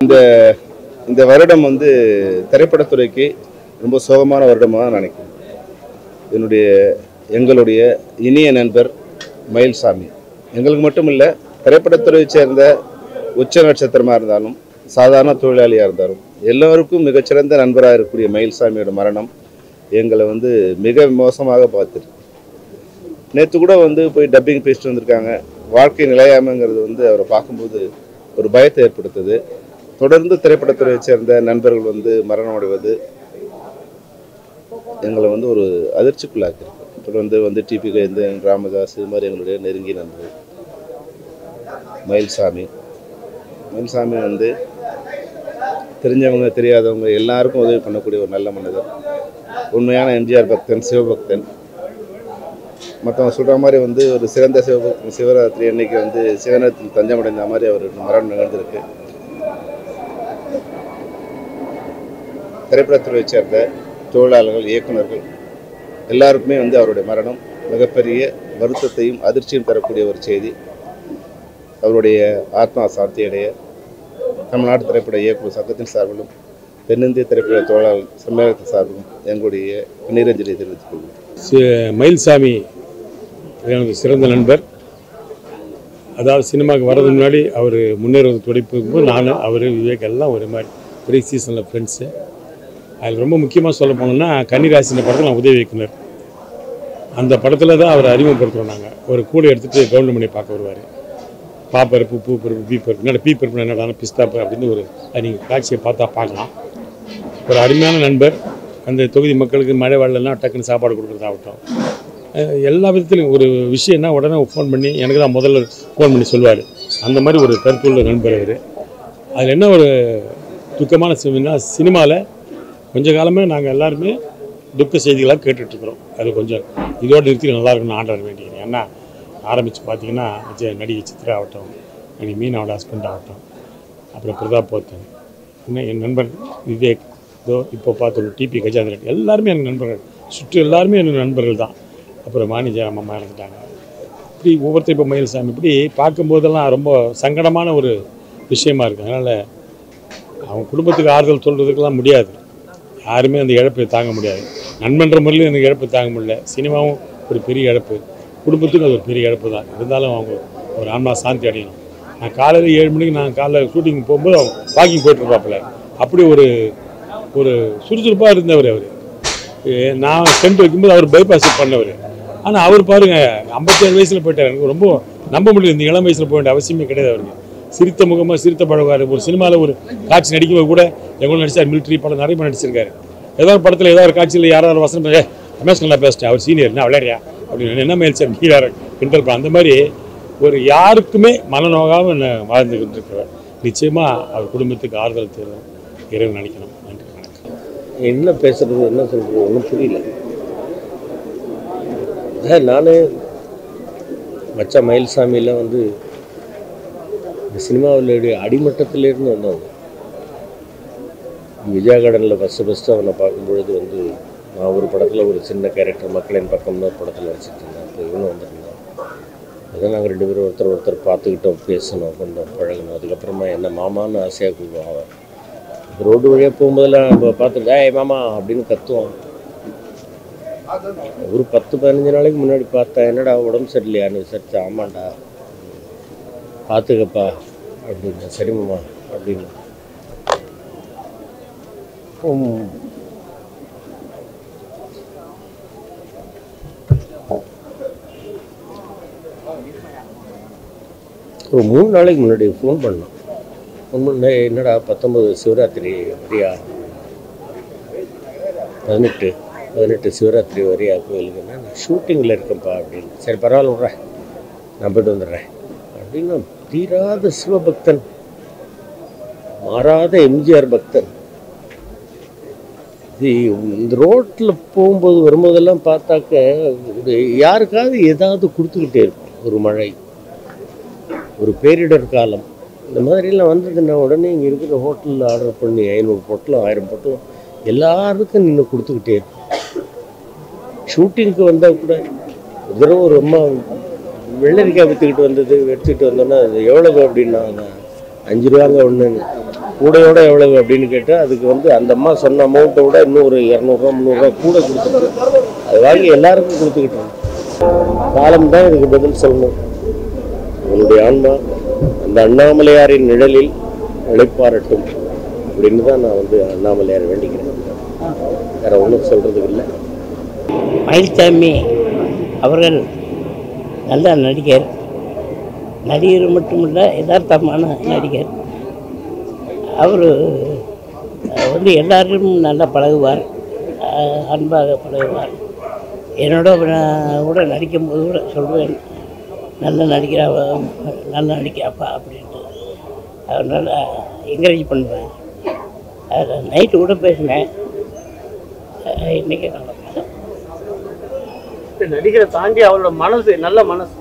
இந்த இந்த வருடம் வந்து திரைப்படத்துறைக்கு ரொம்ப சோகமான வருடமாக நான் நினைக்கிறேன் என்னுடைய எங்களுடைய இனிய நண்பர் மயில்சாமி எங்களுக்கு மட்டும் இல்லை திரைப்படத்துறையை சேர்ந்த உச்ச நட்சத்திரமாக இருந்தாலும் சாதாரண தொழிலாளியாக இருந்தாலும் எல்லோருக்கும் மிகச்சிறந்த நண்பராக இருக்கக்கூடிய மயில்சாமியோட மரணம் எங்களை வந்து மிக மோசமாக பார்த்துருக்கு நேற்று கூட வந்து போய் டப்பிங் பேசிட்டு வந்திருக்காங்க வாழ்க்கை நிலையாமைங்கிறது வந்து அவரை பார்க்கும்போது ஒரு பயத்தை ஏற்படுத்துது தொடர்ந்து திரைப்படத்துறையை சேர்ந்த நண்பர்கள் வந்து மரணம் அடைவது எங்களை வந்து ஒரு அதிர்ச்சிக்குள்ளாக்கிருக்கு தொடர்ந்து வந்து டிபி கைந்தன் ராமதாஸ் இது மாதிரி எங்களுடைய நெருங்கிய நண்பர்கள் மயில்சாமி மயில்சாமி வந்து தெரிஞ்சவங்க தெரியாதவங்க எல்லாருக்கும் உதவி பண்ணக்கூடிய ஒரு நல்ல மனிதர் உண்மையான எம்ஜிஆர் பக்தன் சிவபக்தன் மற்றவங்க சொல்கிற மாதிரி வந்து ஒரு சிறந்த சிவபக்தன் சிவராத்திரி அன்னைக்கு வந்து சிவனத்தில் தஞ்சமடைந்த மாதிரி அவர் மரணம் நிகழ்ந்திருக்கு திரைப்படத்துறையை சேர்ந்த தொழிலாளர்கள் இயக்குனர்கள் எல்லாருக்குமே வந்து அவருடைய மரணம் மிகப்பெரிய வருத்தத்தையும் அதிர்ச்சியும் தரக்கூடிய ஒரு செய்தி அவருடைய ஆத்மா சாந்தி அடைய தமிழ்நாடு திரைப்பட இயக்குனர் சங்கத்தின் சார்பிலும் தென்னிந்திய திரைப்பட தொழிலாளர் சம்மேளனத்தின் சார்பிலும் எங்களுடைய கண்ணீரஞ்சலி தெரிவித்துக் கொள்கிறேன் சி- மயில்சாமி எனது சிறந்த நண்பர் அதாவது சினிமாவுக்கு வர்றதுக்கு முன்னாடி அவர் முன்னேறுவது துடிப்புக்கும் நான் அவர் விவேக் எல்லாம் ஒரு மாதிரி ஒரே சீசனில் ஃப்ரெண்ட்ஸு அதில் ரொம்ப முக்கியமாக சொல்ல போனோம்னா கன்னிராசின படத்தில் நான் உதவி இயக்குனர் அந்த படத்தில் தான் அவர் அறிமுகப்படுத்துகிறோம் நாங்கள் ஒரு கூடை எடுத்துகிட்டு கவுண்டமணி பார்க்க வருவார் பாப்பருப்பு பூ பருப்பு பீ பருப்பு என்னடா பீ பருப்பு என்னடா பிஸ்தாப்பு அப்படின்னு ஒரு அது நீங்கள் காட்சியை பார்த்தா பார்க்கலாம் ஒரு அருமையான நண்பர் அந்த தொகுதி மக்களுக்கு மழை வெள்ளம்னா டக்குன்னு சாப்பாடு கொடுக்குறதாகட்டும் அஹ் எல்லா விதத்திலும் ஒரு விஷயம்னா உடனே ஃபோன் பண்ணி எனக்கு தான் முதல்ல ஃபோன் பண்ணி சொல்லுவார் அந்த மாதிரி ஒரு கருத்துள்ள நண்பர் அவர் அதில் என்ன ஒரு துக்கமான செய்தினா சினிமாவில் கொஞ்ச காலமே நாங்கள் எல்லாருமே துக்க செய்திகளாக கேட்டுட்ருக்குறோம் அது கொஞ்சம் இதோடு நிறுத்தி நல்லா இருக்குன்னு ஆண்டர் வேண்டியது ஏன்னா ஆரம்பித்து பார்த்தீங்கன்னா விஜய் நடிகை சித்ரா ஆகட்டும் நடிகை மீனாவோட ஹஸ்பண்ட் ஆகட்டும் அப்புறம் பிரதாப் போத்தன் இன்னும் என் நண்பர் விவேக் இதோ இப்போ பார்த்து டிபி கஜாந்திரன் எல்லாருமே எனக்கு நண்பர்கள் சுற்றி எல்லாருமே எனக்கு நண்பர்கள் தான் அப்புறம் வாணி ஜெயராம் அம்மா இறந்துட்டாங்க இப்படி ஒவ்வொருத்தர் இப்போ மயில்சாமி இப்படி பார்க்கும்போதெல்லாம் ரொம்ப சங்கடமான ஒரு விஷயமா இருக்குது அதனால் அவங்க குடும்பத்துக்கு ஆறுதல் சொல்கிறதுக்கெல்லாம் முடியாது யாருமே அந்த இழப்பை தாங்க முடியாது நண்பன்ற முறையில் எனக்கு இழப்பு தாங்க முடியல சினிமாவும் ஒரு பெரிய இழப்பு குடும்பத்துக்கும் அது ஒரு பெரிய இழப்பு தான் இருந்தாலும் அவங்க ஒரு ஆன்மா சாந்தி அடையணும் நான் காலையில் ஏழு மணிக்கு நான் காலைல ஷூட்டிங் போகும்போது அவங்க வாக்கிங் போயிட்டுருப்பாப்புல அப்படி ஒரு ஒரு சுறுசுறுப்பாக இருந்தவர் அவர் நான் ஸ்டெண்ட் வைக்கும்போது அவர் பைபாஸ் பண்ணவர் ஆனால் அவர் பாருங்க ஐம்பத்தேழு வயசில் போயிட்டார் எனக்கு ரொம்ப நம்ப முடியல இந்த இளம் வயசில் போக வேண்டிய அவசியமே கிடையாது அவருக்கு சிரித்த முகமாக சிரித்த பழகுவார் ஒரு சினிமாவில் ஒரு காட்சி நடிக்கும்போது கூட எவ்வளோ நடிச்சார் மிலிட்ரி படம் நிறைய படம் நடிச்சிருக்காரு ஏதோ ஒரு படத்தில் ஏதோ ஒரு காட்சியில் யாராவது வசனம் ஏ ரமேஷ் நல்லா பேசிட்டேன் அவர் சீனியர் என்ன விளையாடியா அப்படின்னு என்ன மேல் சார் கீழே கிண்டல் பண்ண அந்த மாதிரி ஒரு யாருக்குமே மனநோகாமல் வாழ்ந்துக்கிட்டு இருக்கிறார் நிச்சயமாக அவர் குடும்பத்துக்கு ஆறுதல் தேரும் இறைவன் நினைக்கணும் நன்றி வணக்கம் என்ன பேசுறது என்ன சொல்றது ஒன்றும் புரியல அதான் நானே மச்சா மயில்சாமியில் வந்து இந்த சினிமாவில் அடிமட்டத்திலேருந்து வந்தவங்க விஜயா கார்டனில் ஃபஸ்ட்டு ஃபஸ்ட்டு அவனை பார்க்கும்பொழுது வந்து நான் ஒரு படத்தில் ஒரு சின்ன கேரக்டர் மக்களின் பக்கம்னு ஒரு படத்தில் நடிச்சிட்டு இருந்தேன் அப்போ இவனும் வந்திருந்தான் அதான் நாங்கள் ரெண்டு பேரும் ஒருத்தர் ஒருத்தர் பார்த்துக்கிட்டோம் பேசணும் கொஞ்சம் பழகணும் அதுக்கப்புறமா என்ன மாமான்னு ஆசையாக கூப்பிடுவான் அவன் ரோடு வழியாக போகும்போதெல்லாம் நம்ம பார்த்துட்டு ஏய் மாமா அப்படின்னு கத்துவோம் ஒரு பத்து பதினஞ்சு நாளைக்கு முன்னாடி பார்த்தேன் என்னடா உடம்பு சரியில்லையான்னு விசாரிச்சு ஆமாண்டா பார்த்துக்கப்பா அப்படின்னு சரி மாமா அப்படின்னு உம். ஒரு மூணு நாளைக்கு முன்னாடி ஃபோன் பண்ணோம் ஃபோன் பண்ண என்னடா பத்தொம்பது சிவராத்திரி வரியா பதினெட்டு பதினெட்டு சிவராத்திரி வரியா கோயிலுக்குன்னா நான் ஷூட்டிங்கில் இருக்கேன்ப்பா அப்படின்னு சரி பரவாயில்ல விட்றேன் நான் போய்ட்டு வந்துடுறேன் அப்படின்னு தீராத சிவபக்தன் மாறாத எம்ஜிஆர் பக்தன் இது இந்த ரோட்டில் போகும்போது வரும்போதெல்லாம் பார்த்தாக்க ஒரு யாருக்காவது ஏதாவது கொடுத்துக்கிட்டே இருக்கும் ஒரு மழை ஒரு பேரிடர் காலம் இந்த மாதிரிலாம் வந்ததுன்னா உடனே இங்கே இருக்கிற ஹோட்டலில் ஆர்டர் பண்ணி ஐநூறு பொட்டலம் ஆயிரம் பொட்டலம் எல்லாருக்கும் நின்று கொடுத்துக்கிட்டே இருக்கும் ஷூட்டிங்க்கு வந்தால் கூட ஒரு தடவை ஒரு அம்மா வெள்ளரிக்காய் விற்றுக்கிட்டு வந்தது எடுத்துக்கிட்டு வந்தோன்னா அது எவ்வளவு அப்படின்னா நான் அஞ்சு ரூபாங்க ஒன்றுன்னு கூடையோட எவ்வளவு அப்படின்னு கேட்டால் அதுக்கு வந்து அந்த அம்மா சொன்ன அமௌண்ட்டை விட இன்னும் ஒரு இரநூறுவா முந்நூறுரூவா கூட கொடுத்துருக்கு அது வாங்கி எல்லாருக்கும் கொடுத்துக்கிட்டோம் காலம் தான் இதுக்கு பதில் சொல்லணும் உன்னுடைய ஆன்மா அந்த அண்ணாமலையாரின் நிழலில் இழைப்பாரட்டும் அப்படின்னு தான் நான் வந்து அண்ணாமலையார் வேண்டிக்கிறேன் வேற ஒன்றும் சொல்றதுக்கு இல்லை மயில்சாமி அவர்கள் நல்ல நடிகர் நடிகர் மட்டுமல்ல யதார்த்தமான நடிகர் அவர் வந்து எல்லாருக்கும் நல்லா பழகுவார் அஹ் அன்பாக பழகுவார் என்னோட நான் கூட நடிக்கும்போது கூட சொல்வேன் நல்ல நடிக்கிறாவ நல்லா நடிக்கிறாப்பா அப்படின்ட்டு அதனால் என்கரேஜ் பண்ணுவேன் அதில் நைட்டு கூட பேசினேன் அஹ் இன்னைக்கு நல்லா பேசுறேன். நடிகரை தாண்டி அவரோட மனசு நல்ல மனசு